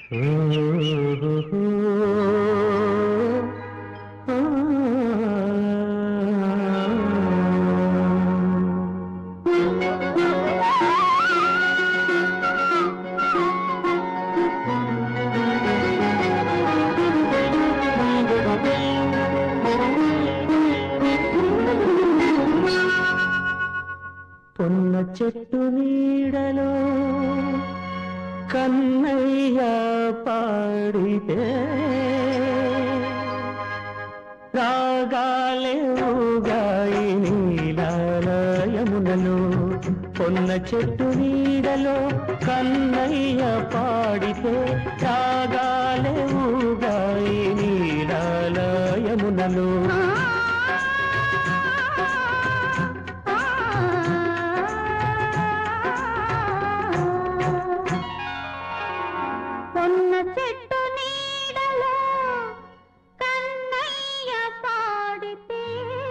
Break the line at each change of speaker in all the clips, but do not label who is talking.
పొన్న చెట్టు నీడలో కన్నయ్య పాడితే రాగాలే ఊగాయి నీలాలయమునలో పొన్న చెట్టు నీడలో కన్నయ్య పాడితే రాగాలే ఊగాయి నీలాలయమునలో
కొన్న చెట్టు నీడలో కన్నయ్య పాడితే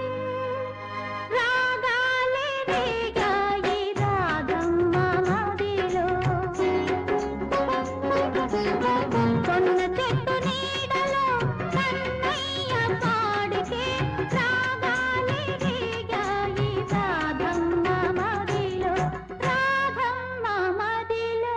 రాగాలే రేగాయి రాగమ్మ మదిలో కొన్న చెట్టు నీడలో కన్నయ్య పాడితే రాగాలే రేగాయి రాగమ్మ మదిలో రాగమ్మ మదిలో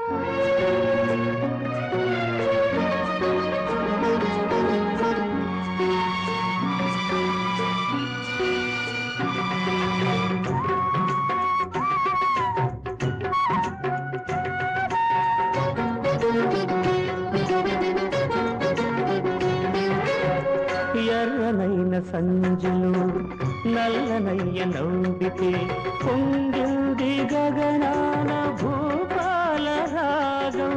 ఎర్రనైన సంజులు నల్లనయ్య నవ్వితే పొంగింది గగనాల భూపాల రాగం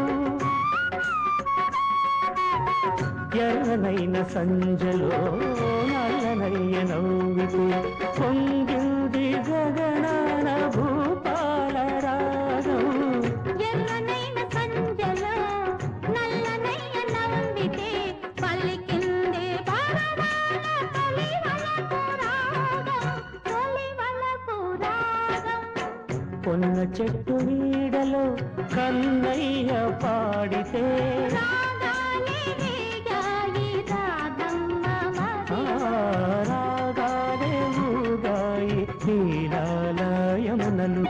ఎర్రనైన సంజలో నల్లనయ్య నవ్వితే పొంగింది గగనాల భూపాల రాగం
ఎర్రనైన సంజలో నల్లనయ్య నవ్వితే పలికిందే పరమాల తొలి వలపు రాగం తొలి వలపు రాగం
పొన్న చెట్టు నీడలో కన్నయ్య పాడితే
రాగాలే రేగాయి రాగమ్మ
ఆ
మదిలో
రాగాలే ఊగాయి నీలాలయమునలు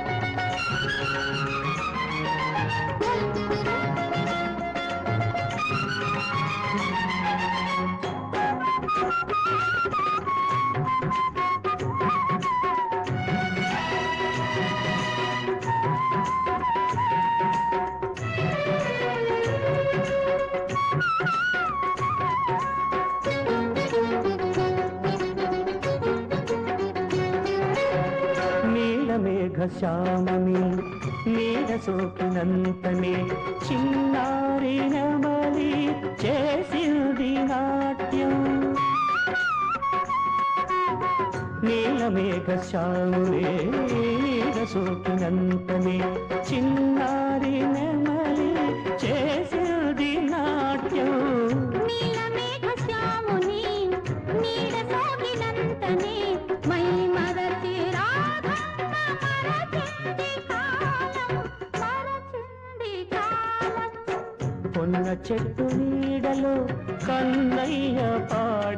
నీలమేఘ శ్యామని నీడ సోకినంతనే చిన్నారి నమలి చేసింది నాట్యం నీలమేఘ శ్యాములే నీడ సోకినంతనే చిన్నారి నెమలి చేసింది నాట్యం
నీలమేఘ శ్యాముని నీడ సోకినంతనే మై మరచి రాధమ్మ మరచింది కాలం మరచింది కాలం
పొన్న చెట్టు నీడలో కన్నయ్య పాడి